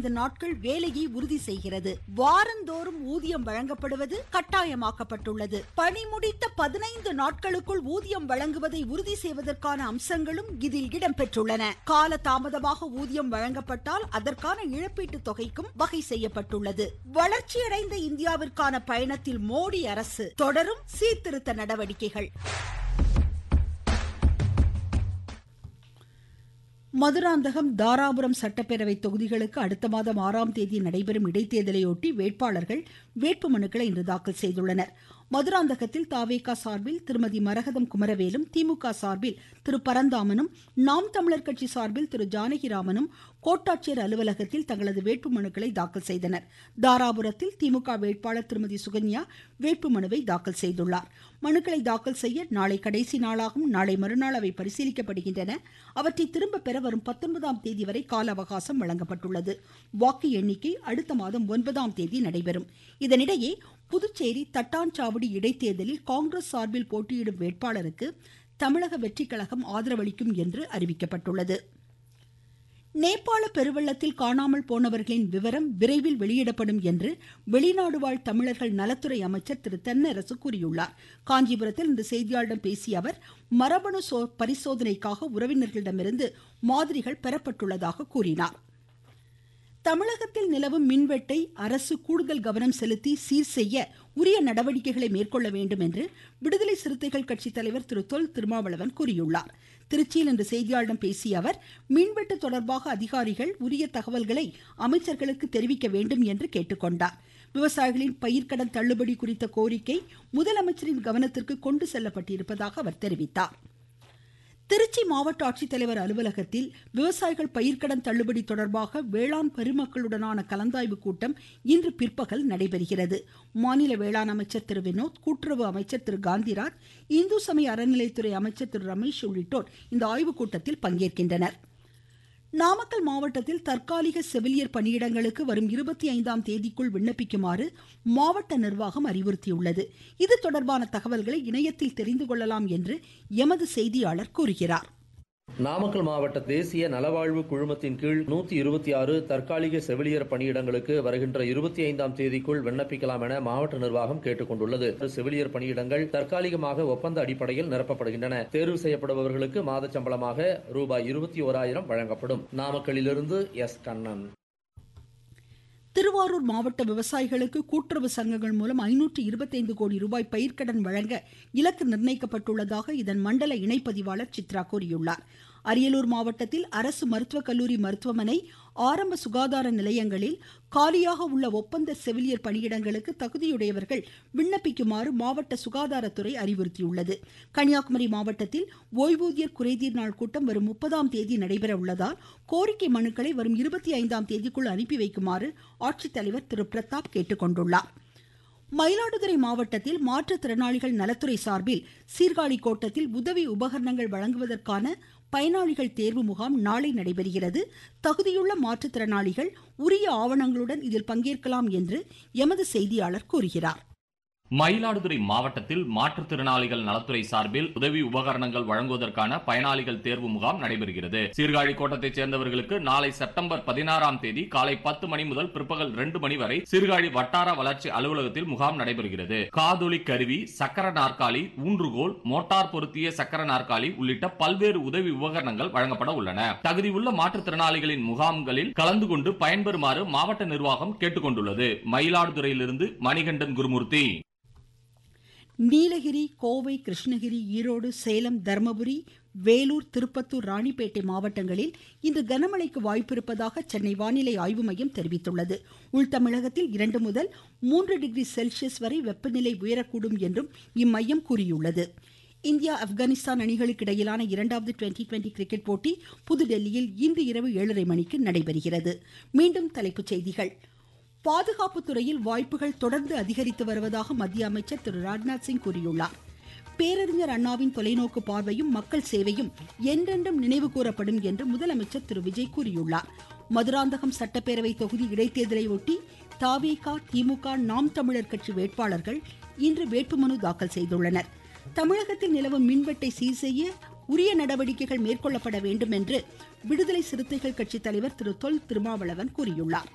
பதினைந்து நாட்கள் வேலையை உறுதி செய்கிறது வாரந்தோறும் ஊதியம் வழங்கப்படுவது கட்டாயமாக்கப்பட்டுள்ளது பணி முடித்த பதினைந்து நாட்களுக்குள் ஊதியம் வழங்குவதை உறுதி செய்வதற்கான அம்சங்களும் இதில் இடம்பெற்றுள்ளன கால தாமதமாக ஊதியம் வழங்கப்பட்டால் அதற்கான இழப்பீட்டு தொகைக்கும் வகை செய்யப்பட்டுள்ளது வளர்ச்சியடைந்த இந்தியாவிற்கான பயணத்தில் மோடி அரசு தொடரும் சீர்திருத்த நடவடிக்கைகள் மதுராந்தகம் தாராபுரம் சட்டப்பேரவை தொகுதிகளுக்கு அடுத்த மாதம் ஆறாம் தேதி நடைபெறும் இடைத்தேர்தலையொட்டி வேட்பாளர்கள் வேட்புமனுக்களை இன்று தாக்கல் செய்துள்ளனர் மதுராந்தகத்தில் தாவேகா சார்பில் திருமதி மரகதம் குமரவேலும் திமுக சார்பில் திரு பரந்தாமனும் நாம் தமிழர் கட்சி சார்பில் திரு ஜானகிராமனும் கோட்டாட்சியர் அலுவலகத்தில் தங்களது வேட்புமனுக்களை தாக்கல் செய்தனர் தாராபுரத்தில் திமுக வேட்பாளர் திருமதி சுகன்யா வேட்புமனுவை தாக்கல் செய்துள்ளார் மனுக்களை தாக்கல் செய்ய நாளை கடைசி நாளாகும் நாளை மறுநாள் அவை பரிசீலிக்கப்படுகின்றன அவற்றை திரும்ப பெற வரும் பத்தொன்பதாம் தேதி வரை கால அவகாசம் வழங்கப்பட்டுள்ளது வாக்கு எண்ணிக்கை அடுத்த மாதம் ஒன்பதாம் தேதி நடைபெறும் இதனிடையே புதுச்சேரி தட்டாஞ்சாவடி இடைத்தேர்தலில் காங்கிரஸ் சார்பில் போட்டியிடும் வேட்பாளருக்கு தமிழக வெற்றிக் கழகம் ஆதரவளிக்கும் என்று அறிவிக்கப்பட்டுள்ளது நேபாள பெருவெள்ளத்தில் காணாமல் போனவர்களின் விவரம் விரைவில் வெளியிடப்படும் என்று வெளிநாடு வாழ் தமிழர்கள் நலத்துறை அமைச்சர் திரு தென்னரசு கூறியுள்ளார் காஞ்சிபுரத்தில் இன்று செய்தியாளர்களிடம் பேசிய அவர் மரபணு பரிசோதனைக்காக உறவினர்களிடமிருந்து மாதிரிகள் பெறப்பட்டுள்ளதாக கூறினார் தமிழகத்தில் நிலவும் மின்வெட்டை அரசு கூடுதல் கவனம் செலுத்தி சீர் செய்ய உரிய நடவடிக்கைகளை மேற்கொள்ள வேண்டும் என்று விடுதலை சிறுத்தைகள் கட்சி தலைவர் திரு தொல் திருமாவளவன் கூறியுள்ளார் திருச்சியில் இன்று செய்தியாளர்களிடம் பேசிய அவர் மின்வெட்டு தொடர்பாக அதிகாரிகள் உரிய தகவல்களை அமைச்சர்களுக்கு தெரிவிக்க வேண்டும் என்று கேட்டுக்கொண்டார் விவசாயிகளின் பயிர்க்கடன் தள்ளுபடி குறித்த கோரிக்கை முதலமைச்சரின் கவனத்திற்கு கொண்டு செல்லப்பட்டிருப்பதாக அவர் தெரிவித்தார் திருச்சி மாவட்ட ஆட்சித்தலைவர் அலுவலகத்தில் விவசாயிகள் பயிர்க்கடன் தள்ளுபடி தொடர்பாக வேளாண் பெருமக்களுடனான கலந்தாய்வு கூட்டம் இன்று பிற்பகல் நடைபெறுகிறது மாநில வேளாண் அமைச்சர் திரு வினோத் கூட்டுறவு அமைச்சர் திரு காந்திராஜ் இந்து சமய அறநிலைத்துறை அமைச்சர் திரு ரமேஷ் உள்ளிட்டோர் இந்த ஆய்வுக் கூட்டத்தில் பங்கேற்கின்றனர் நாமக்கல் மாவட்டத்தில் தற்காலிக செவிலியர் பணியிடங்களுக்கு வரும் இருபத்தி ஐந்தாம் தேதிக்குள் விண்ணப்பிக்குமாறு மாவட்ட நிர்வாகம் அறிவுறுத்தியுள்ளது இது தொடர்பான தகவல்களை இணையத்தில் தெரிந்து கொள்ளலாம் என்று எமது செய்தியாளர் கூறுகிறார் நாமக்கல் மாவட்ட தேசிய நலவாழ்வு குழுமத்தின் கீழ் நூத்தி இருபத்தி ஆறு தற்காலிக செவிலியர் பணியிடங்களுக்கு வருகின்ற இருபத்தி ஐந்தாம் தேதிக்குள் விண்ணப்பிக்கலாம் என மாவட்ட நிர்வாகம் கேட்டுக் கொண்டுள்ளது செவிலியர் பணியிடங்கள் தற்காலிகமாக ஒப்பந்த அடிப்படையில் நிரப்பப்படுகின்றன தேர்வு செய்யப்படுபவர்களுக்கு மாத சம்பளமாக ரூபாய் இருபத்தி ஓராயிரம் வழங்கப்படும் நாமக்கலிலிருந்து எஸ் கண்ணன் திருவாரூர் மாவட்ட விவசாயிகளுக்கு கூட்டுறவு சங்கங்கள் மூலம் ஐநூற்று இருபத்தைந்து கோடி ரூபாய் பயிர்க்கடன் வழங்க இலக்கு நிர்ணயிக்கப்பட்டுள்ளதாக இதன் மண்டல இணைப்பதிவாளர் சித்ரா கூறியுள்ளார் அரியலூர் மாவட்டத்தில் அரசு மருத்துவக் கல்லூரி மருத்துவமனை ஆரம்ப சுகாதார நிலையங்களில் காலியாக உள்ள ஒப்பந்த செவிலியர் பணியிடங்களுக்கு தகுதியுடையவர்கள் விண்ணப்பிக்குமாறு மாவட்ட சுகாதாரத்துறை அறிவுறுத்தியுள்ளது கன்னியாகுமரி மாவட்டத்தில் ஓய்வூதியர் குறைதீர் நாள் கூட்டம் வரும் முப்பதாம் தேதி நடைபெற உள்ளதால் கோரிக்கை மனுக்களை வரும் இருபத்தி ஐந்தாம் தேதிக்குள் அனுப்பி வைக்குமாறு ஆட்சித்தலைவர் திரு பிரதாப் கேட்டுக்கொண்டுள்ளார் மயிலாடுதுறை மாவட்டத்தில் மாற்றுத்திறனாளிகள் நலத்துறை சார்பில் சீர்காழி கோட்டத்தில் உதவி உபகரணங்கள் வழங்குவதற்கான பயனாளிகள் தேர்வு முகாம் நாளை நடைபெறுகிறது தகுதியுள்ள மாற்றுத்திறனாளிகள் உரிய ஆவணங்களுடன் இதில் பங்கேற்கலாம் என்று எமது செய்தியாளர் கூறுகிறார் மயிலாடுதுறை மாவட்டத்தில் மாற்றுத்திறனாளிகள் நலத்துறை சார்பில் உதவி உபகரணங்கள் வழங்குவதற்கான பயனாளிகள் தேர்வு முகாம் நடைபெறுகிறது சீர்காழி கோட்டத்தைச் சேர்ந்தவர்களுக்கு நாளை செப்டம்பர் பதினாறாம் தேதி காலை பத்து மணி முதல் பிற்பகல் இரண்டு மணி வரை சீர்காழி வட்டார வளர்ச்சி அலுவலகத்தில் முகாம் நடைபெறுகிறது காதொலி கருவி சக்கர நாற்காலி ஊன்றுகோல் மோட்டார் பொருத்திய சக்கர நாற்காலி உள்ளிட்ட பல்வேறு உதவி உபகரணங்கள் வழங்கப்பட உள்ளன தகுதியுள்ள மாற்றுத்திறனாளிகளின் முகாம்களில் கலந்து கொண்டு பயன்பெறுமாறு மாவட்ட நிர்வாகம் கேட்டுக்கொண்டுள்ளது மயிலாடுதுறையிலிருந்து மணிகண்டன் குருமூர்த்தி நீலகிரி கோவை கிருஷ்ணகிரி ஈரோடு சேலம் தர்மபுரி வேலூர் திருப்பத்தூர் ராணிப்பேட்டை மாவட்டங்களில் இன்று கனமழைக்கு வாய்ப்பிருப்பதாக சென்னை வானிலை ஆய்வு மையம் தெரிவித்துள்ளது உள்தமிழகத்தில் இரண்டு முதல் மூன்று டிகிரி செல்சியஸ் வரை வெப்பநிலை உயரக்கூடும் என்றும் இம்மையம் கூறியுள்ளது இந்தியா ஆப்கானிஸ்தான் அணிகளுக்கு இடையிலான இரண்டாவது டுவெண்டி டுவெண்டி கிரிக்கெட் போட்டி புதுடெல்லியில் இன்று இரவு ஏழரை மணிக்கு நடைபெறுகிறது மீண்டும் தலைப்புச் செய்திகள் பாதுகாப்பு துறையில் வாய்ப்புகள் தொடர்ந்து அதிகரித்து வருவதாக மத்திய அமைச்சர் திரு ராஜ்நாத் சிங் கூறியுள்ளார் பேரறிஞர் அண்ணாவின் தொலைநோக்கு பார்வையும் மக்கள் சேவையும் என்றென்றும் நினைவு கூறப்படும் என்று முதலமைச்சர் திரு விஜய் கூறியுள்ளார் மதுராந்தகம் சட்டப்பேரவை தொகுதி இடைத்தேர்தலை ஒட்டி தாவேகா திமுக நாம் தமிழர் கட்சி வேட்பாளர்கள் இன்று வேட்புமனு தாக்கல் செய்துள்ளனர் தமிழகத்தில் நிலவும் மின்வெட்டை சீர் செய்ய உரிய நடவடிக்கைகள் மேற்கொள்ளப்பட வேண்டும் என்று விடுதலை சிறுத்தைகள் கட்சி தலைவர் திரு தொல் திருமாவளவன் கூறியுள்ளார்